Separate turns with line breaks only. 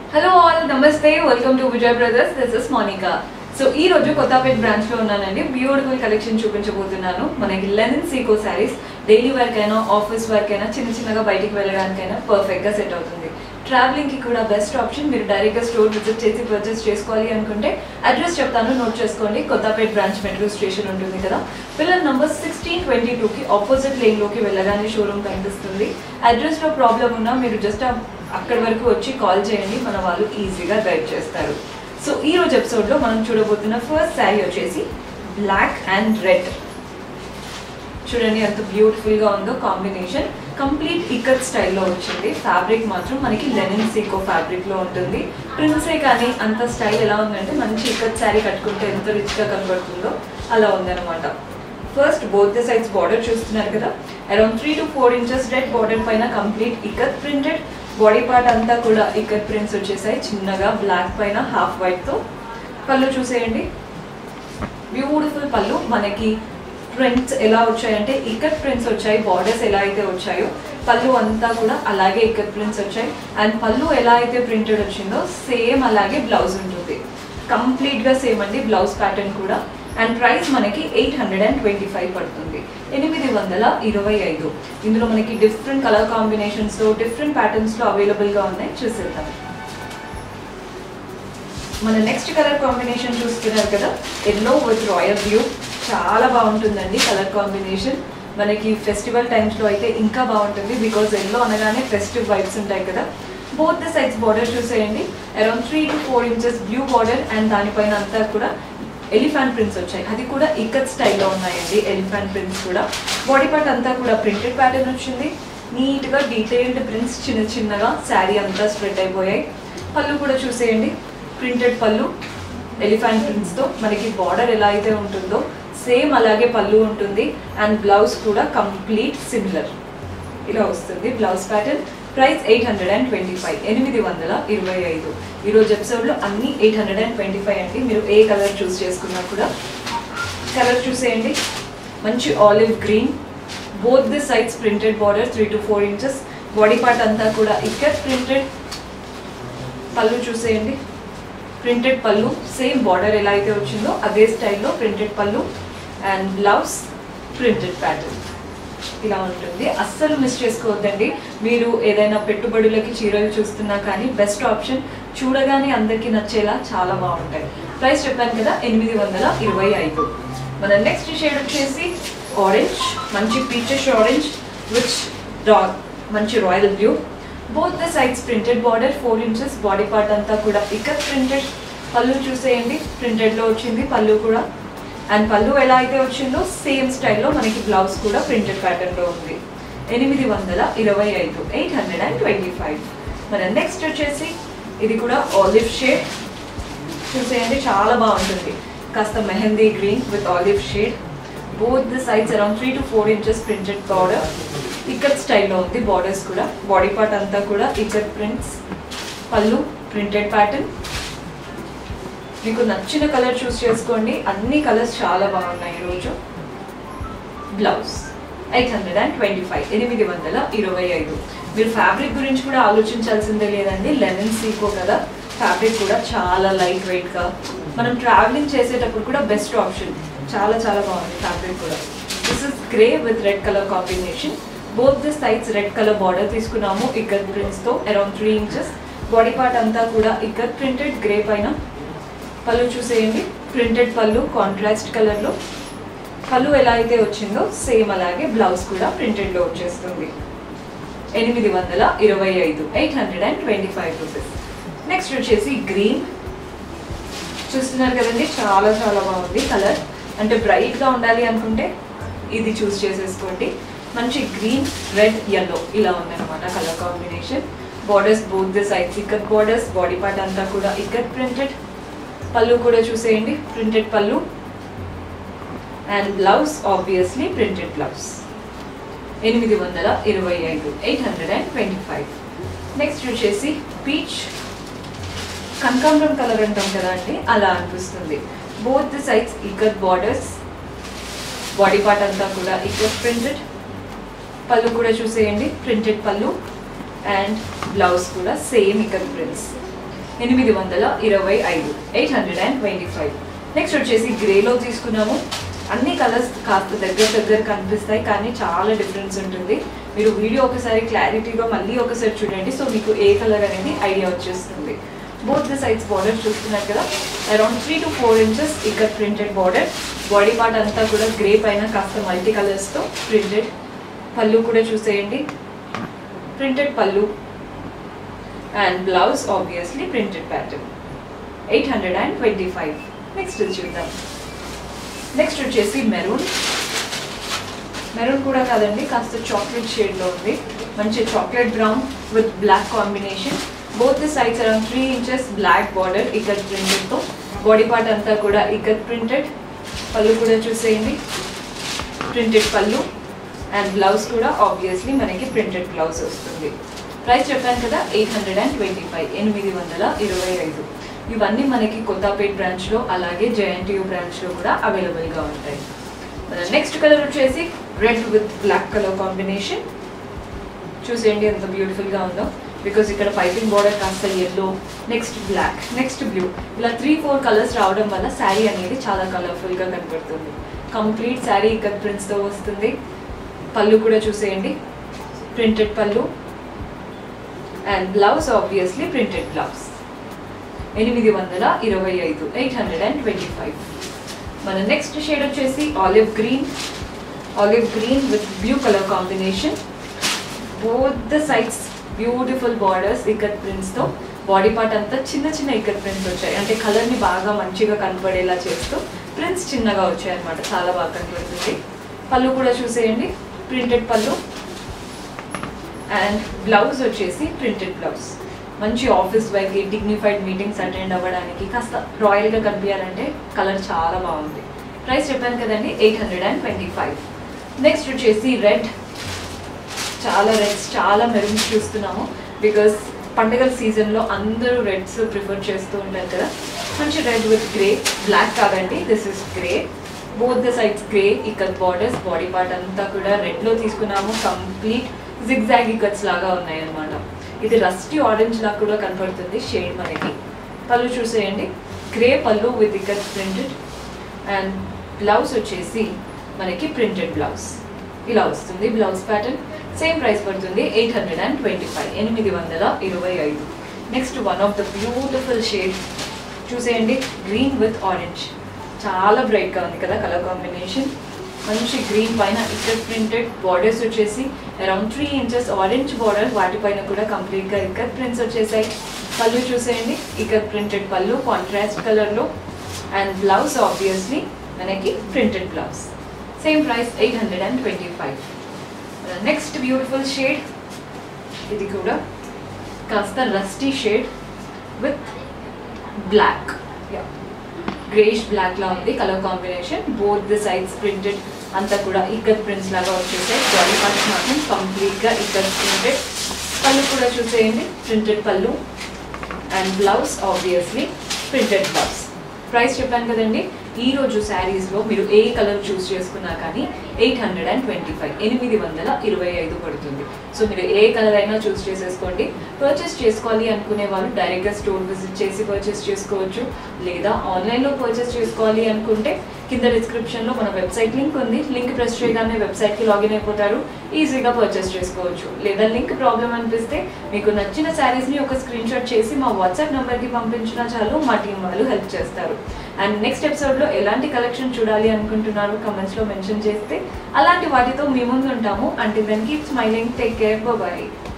hello all namaste welcome to Vijay brothers this is Monica so ఈ రోజు Kothapeta branch లో ఉన్నానండి బ్యూటిఫుల్ కలెక్షన్ చూపించబోతున్నాను మనకి లెనిన్ సీకో శారీస్ డైలీ వర్క్ అయినా ఆఫీస్ వర్క్ అయినా చిన్న చిన్నగా బయటికి వెళ్ళడానికైనా పర్ఫెక్ట్ గా సెట్ అవుతుంది ట్రావెలింగ్ కి కూడా బెస్ట్ ఆప్షన్ మీరు డైరెక్ట్ గా స్టోర్ విజిట్ చేసి పర్చేస్ చేసుకోవాలి అనుకుంటే అడ్రస్ చెప్తాను నోట్ చేసుకోండి కొత్తపేట బ్రాంచ్ మెట్రో స్టేషన్ ఉంటుంది కదా pillar number sixteen twenty two కి ఆపోజిట్ లేన్ లోకి వెళ్ళగానే షోరూమ్ కనిపిస్తుంది అడ్రస్ లో ప్రాబ్లం ఉన్నా మీరు జస్ట్ అక్కడి వరకు వచ్చి కాల్ చేయండి మన వాళ్ళు ఈజీగా గైడ్ చేస్తారు సో ఈ రోజు ఎపిసోడ్ లో మనం చూడబోతున్న ఫస్ట్ శారీ వచ్చేసి బ్లాక్ అండ్ రెడ్ చూడండి ఎంత బ్యూటిఫుల్ గా ఉందో కాంబినేషన్ కంప్లీట్ ఇకత్ స్టైల్లో వచ్చింది ఫ్యాబ్రిక్ మాత్రం మనకి లెనిన్ సీకో ఫ్యాబ్రిక్ లో ఉంటుంది ప్రిన్సే కానీ అంత స్టైల్ ఎలా ఉందంటే మంచి ఇకత్ శారీ కట్టుకుంటే ఎంత రిచ్ గా కనబడుతుందో అలా ఉందన్నమాట first both the sides border చూస్తున్నారు కదా around three to four inches red border పైన complete ikat printed body part అంతా కూడా ఇకత్ ప్రింట్స్ వచ్చేసాయి చిన్నగా బ్లాక్ పైన హాఫ్ వైట్ తో పళ్ళు చూసేయండి బ్యూటిఫుల్ పళ్ళు మనకి ప్రింట్స్ ఎలా వచ్చాయంటే ఇకత్ ప్రింట్స్ వచ్చాయి బార్డర్స్ ఎలా అయితే వచ్చాయో పళ్ళు అంతా కూడా అలాగే ఇకత్ ప్రింట్స్ వచ్చాయి అండ్ పళ్ళు ఎలా అయితే ప్రింటెడ్ వచ్చిందో సేమ్ అలాగే బ్లౌజ్ ఉంటుంది కంప్లీట్ గా సేమ్ అండి బ్లౌజ్ ప్యాటర్న్ కూడా అండ్ ప్రైస్ మనకి eight hundred and twenty five పడుతుంది ఎనిమిది వందల ఇరవై ఐదు ఇందులో మనకి డిఫరెంట్ కలర్ కాంబినేషన్స్ లో డిఫరెంట్ ప్యాటర్న్స్ లో అవైలబుల్ గా ఉన్నాయి చూసేద్దాం మన నెక్స్ట్ కలర్ కాంబినేషన్ చూస్తున్నారు కదా ఎల్లో విత్ రాయల్ బ్లూ చాలా బాగుంటుందండి కలర్ కాంబినేషన్ మనకి ఫెస్టివల్ టైమ్స్లో అయితే ఇంకా బాగుంటుంది బికాజ్ ఎల్లో అనగానే ఫెస్టివ్ వైబ్స్ ఉంటాయి కదా బోత్ ద సైడ్స్ బార్డర్ చూసేయండి around three to four inches blue border and దానిపైన అంతా కూడా ఎలిఫాంట్ ప్రింట్స్ వచ్చాయి అది కూడా ఇక్కత్ స్టైల్లో ఉన్నాయండి ఎలిఫాంట్ ప్రింట్స్ కూడా బాడీ పార్ట్ అంతా కూడా ప్రింటెడ్ ప్యాటర్న్ వచ్చింది నీట్గా డీటెయిల్డ్ ప్రింట్స్ చిన్న చిన్నగా శారీ అంతా స్ప్రెడ్ అయిపోయాయి పళ్ళు కూడా చూసేయండి ప్రింటెడ్ పళ్ళు ఎలిఫాంట్ ప్రింట్స్తో మనకి బార్డర్ ఎలా అయితే ఉంటుందో సేమ్ అలాగే పళ్ళు ఉంటుంది అండ్ బ్లౌజ్ కూడా కంప్లీట్ సిమిలర్ ఇలా వస్తుంది blouse pattern price eight hundred and twenty five ఎనిమిది వందల ఇరవై ఐదు ఈరోజు ఎపిసోడ్లో అన్ని eight hundred and twenty five అండి మీరు ఏ కలర్ చూస్ చేసుకున్నా కూడా కలర్ చూసేయండి మంచి olive green both the sides printed border three to four inches body part అంతా కూడా ఇక్కడ ప్రింటెడ్ పళ్ళు చూసేయండి ప్రింటెడ్ పళ్ళు సేమ్ బార్డర్ ఎలా అయితే వచ్చిందో అదే స్టైల్లో printed pallu and blouse printed pattern ఇలా ఉంటుంది అస్సలు మిస్ చేసుకోవద్దండి మీరు ఏదైనా పెట్టుబడులకి చీరలు చూస్తున్నా కానీ బెస్ట్ ఆప్షన్ చూడగానే అందరికీ నచ్చేలా చాలా బాగుంటాయి ప్రైస్ చెప్పాను కదా ఎనిమిది వందల ఇరవై ఐదు మన నెక్స్ట్ షేడ్ వచ్చేసి ఆరెంజ్ మంచి పీచెస్ ఆరెంజ్ విచ్ డార్క్ మంచి royal blue both the sides printed border four inches body part అంతా కూడా ఇకత్ ప్రింటెడ్ పళ్ళు చూసేయండి ప్రింటెడ్లో వచ్చింది పళ్ళు కూడా అండ్ పళ్ళు ఎలా అయితే వచ్చిందో సేమ్ స్టైల్లో మనకి బ్లౌజ్ కూడా ప్రింటెడ్ ప్యాటర్న్లో ఉంది ఎనిమిది వందల ఇరవై ఐదు eight hundred and twenty five మన నెక్స్ట్ వచ్చేసి ఇది కూడా ఆలివ్ షేడ్ చూసేయండి చాలా బాగుంటుంది కాస్త mehndi green with olive shade both the sides around three to four inches printed border ikat స్టైల్లో ఉంది బార్డర్స్ కూడా బాడీ పార్ట్ అంతా కూడా ikat prints pallu printed pattern మీకు నచ్చిన కలర్ చూస్ చేసుకోండి అన్ని కలర్స్ చాలా బాగున్నాయి ఈరోజు blouse eight hundred and twenty five ఎనిమిది వందల ఇరవై ఐదు మీరు ఫ్యాబ్రిక్ గురించి కూడా ఆలోచించాల్సిందే లేదండి లెనిన్ సీకో కదా ఫ్యాబ్రిక్ కూడా చాలా లైట్ వెయిట్గా మనం ట్రావెలింగ్ చేసేటప్పుడు కూడా బెస్ట్ ఆప్షన్ చాలా చాలా బాగుంది ఫ్యాబ్రిక్ కూడా this is grey with red colour combination both the sides red colour border తీసుకున్నాము ఇక్కత్ ప్రింట్స్తో around three inches body part అంతా కూడా ఇక్కత్ ప్రింటెడ్ గ్రే పైన పళ్ళు చూసేయండి ప్రింటెడ్ పళ్ళు కాంట్రాస్ట్ కలర్లో పళ్ళు ఎలా అయితే వచ్చిందో సేమ్ అలాగే బ్లౌజ్ కూడా ప్రింటెడ్లో వచ్చేస్తుంది ఎనిమిది వందల ఇరవై ఐదు eight hundred and twenty five rupees next వచ్చేసి గ్రీన్ చూస్తున్నారు కదండి చాలా చాలా బాగుంది కలర్ అంటే బ్రైట్గా ఉండాలి అనుకుంటే ఇది చూస్ చేసేసుకోండి మంచి గ్రీన్ రెడ్ ఎల్లో ఇలా ఉందన్నమాట colour combination borders both the sides ikat borders body part అంతా కూడా ఇక్కత్ ప్రింటెడ్ పళ్ళు కూడా చూసేయండి printed pallu and blouse obviously printed blouse ఎనిమిది వందల ఇరవై ఐదు eight hundred and twenty five next వచ్చేసి పీచ్ కనకాంబరం కలర్ అంటాం కదా అండి అలా అనిపిస్తుంది both the sides ikat borders body part అంతా కూడా ఇక్కత్ ప్రింటెడ్ పళ్ళు కూడా చూసేయండి ప్రింటెడ్ పళ్ళు అండ్ బ్లౌజ్ కూడా సేమ్ ఇక్కత్ ప్రింట్స్ ఎనిమిది వందల ఇరవై ఐదు eight hundred and twenty five next వచ్చేసి గ్రేలో తీసుకున్నాము అన్ని కలర్స్ కాస్త దగ్గర దగ్గర కనిపిస్తాయి కానీ చాలా డిఫరెన్స్ ఉంటుంది మీరు వీడియో ఒకసారి క్లారిటీగా మళ్ళీ ఒకసారి చూడండి సో మీకు ఏ కలర్ అనేది ఐడియా వచ్చేస్తుంది బోత్ ద సైడ్స్ బార్డర్ చూస్తున్నారు కదా around three to four inches ఇక్కడ ప్రింటెడ్ బార్డర్ బాడీ పార్ట్ అంతా కూడా గ్రే పైన కాస్త మల్టీ కలర్స్తో ప్రింటెడ్ పళ్ళు కూడా చూసేయండి printed pallu and blouse obviously printed pattern eight hundred and twenty five next చూద్దాం నెక్స్ట్ వచ్చేసి మెరూన్ మెరూన్ కూడా కాదండి కాస్త చాక్లెట్ షేడ్లో ఉంది మంచి chocolate brown with black combination both the sides around three inches black border ikat ప్రింటెడ్తో బాడీ పార్ట్ అంతా కూడా ఇక్కత్ ప్రింటెడ్ పళ్ళు కూడా చూసేయండి ప్రింటెడ్ పళ్ళు అండ్ బ్లౌజ్ కూడా ఆబ్వియస్లీ మనకి ప్రింటెడ్ బ్లౌజ్ వస్తుంది ప్రైస్ చెప్పాను కదా eight hundred and twenty five ఎనిమిది వందల ఇరవై ఐదు ఇవన్నీ మనకి కొత్తపేట్ బ్రాంచ్లో అలాగే జేఎన్టీయూ బ్రాంచ్లో కూడా అవైలబుల్గా ఉంటాయి నెక్స్ట్ కలర్ వచ్చేసి red with black colour combination చూసేయండి ఎంత బ్యూటిఫుల్గా ఉందో బికాస్ ఇక్కడ పైపింగ్ బార్డర్ కాస్త yellow next black next blue ఇలా త్రీ ఫోర్ కలర్స్ రావడం వల్ల శారీ అనేది చాలా కలర్ఫుల్గా కనపడుతుంది కంప్లీట్ శారీ ఇక్కడ ప్రింట్స్తో వస్తుంది పళ్ళు కూడా చూసేయండి printed pallu and blouse obviously printed blouse ఎనిమిది వందల ఇరవై ఐదు eight hundred and twenty five మన నెక్స్ట్ షేడ్ వచ్చేసి olive green olive green with blue colour combination both the sides beautiful borders ikat ప్రింట్స్తో బాడీ పార్ట్ అంతా చిన్న చిన్న ఇక్కత్ ప్రింట్స్ వచ్చాయి అంటే కలర్ని బాగా మంచిగా కనపడేలా చేస్తూ ప్రింట్స్ చిన్నగా వచ్చాయి అనమాట చాలా బాగా కనపడుతుంది పళ్ళు కూడా చూసేయండి ప్రింటెడ్ పళ్ళు అండ్ బ్లౌజ్ వచ్చేసి ప్రింటెడ్ బ్లౌజ్ మంచి ఆఫీస్ వైకి డిగ్నిఫైడ్ మీటింగ్స్ అటెండ్ అవ్వడానికి కాస్త రాయల్గా కనిపించాలంటే కలర్ చాలా బాగుంది ప్రైస్ చెప్పాను కదండి eight hundred and twenty five next వచ్చేసి రెడ్ చాలా రెడ్స్ చాలా మెరూన్స్ చూస్తున్నాము బికాస్ పండుగల సీజన్లో అందరూ రెడ్స్ ప్రిఫర్ చేస్తూ ఉంటారు కదా మంచి రెడ్ విత్ గ్రే బ్లాక్ కాదండి this is grey both the sides grey ikat borders body part అంతా కూడా రెడ్లో తీసుకున్నాము కంప్లీట్ జిగ్జాగ్ ఇక్కత్స్ లాగా ఉన్నాయి అన్నమాట ఇది రస్టీ ఆరెంజ్ లాగా కూడా కనపడుతుంది షేడ్ మనకి పళ్ళు చూసేయండి grey pallu with ikat printed and blouse వచ్చేసి మనకి ప్రింటెడ్ బ్లౌజ్ ఇలా వస్తుంది బ్లౌజ్ ప్యాటర్న్ సేమ్ ప్రైస్ పడుతుంది eight hundred and twenty five ఎనిమిది వందల ఇరవై ఐదు next one of the beautiful shade చూసేయండి గ్రీన్ విత్ ఆరెంజ్ చాలా బ్రైట్గా ఉంది కదా కలర్ కాంబినేషన్ మంచి గ్రీన్ పైన ఇక్కడ ప్రింటెడ్ బార్డర్స్ వచ్చేసి around three inches orange border వాటిపైన కూడా కంప్లీట్గా ఇక్కత్ ప్రింట్స్ వచ్చేసాయి పళ్ళు చూసేయండి ఇక్కత్ ప్రింటెడ్ పళ్ళు కాంట్రాస్ట్ కలర్లో అండ్ బ్లౌజ్ ఆబ్వియస్లీ మనకి printed blouse same price eight hundred and twenty five next beautiful shade ఇది కూడా కాస్త rusty shade with black greyish black లా ఉంది colour combination both the sides printed అంతా కూడా ఇక్కత్ ప్రింట్స్ లాగా వచ్చేసాయి బాడీ పార్ట్స్ మాత్రం కంప్లీట్గా ఇక్కత్ ప్రింటెడ్ పళ్ళు కూడా చూసేయండి printed pallu and blouse obviously printed blouse price చెప్పాను కదండి ఈ రోజు శారీస్లో మీరు ఏ కలర్ చూస్ చేసుకున్నా కానీ eight hundred and twenty five ఎనిమిది వందల ఇరవై ఐదు పడుతుంది సో మీరు ఏ కలర్ అయినా చూస్ చేసేసుకోండి పర్చేస్ చేసుకోవాలి అనుకునే వాళ్ళు డైరెక్ట్గా స్టోర్ విజిట్ చేసి పర్చేస్ చేసుకోవచ్చు లేదా ఆన్లైన్లో పర్చేస్ చేసుకోవాలి అనుకుంటే కింద డిస్క్రిప్షన్లో మన వెబ్సైట్ లింక్ ఉంది లింక్ ప్రెస్ చేయగానే వెబ్సైట్కి లాగిన్ అయిపోతారు ఈజీగా పర్చేస్ చేసుకోవచ్చు లేదా లింక్ ప్రాబ్లం అనిపిస్తే మీకు నచ్చిన శారీస్ని ఒక స్క్రీన్ షాట్ చేసి మా వాట్సాప్ నెంబర్కి పంపించినా చాలు మా టీం వాళ్ళు హెల్ప్ చేస్తారు అండ్ నెక్స్ట్ ఎపిసోడ్లో ఎలాంటి కలెక్షన్ చూడాలి అనుకుంటున్నారు కమెంట్స్లో మెన్షన్ చేస్తే అలాంటి వాటితో మీ ముందు ఉంటాము అంటే దానికి స్మైలింగ్ టేక్ కేర్ బాయ్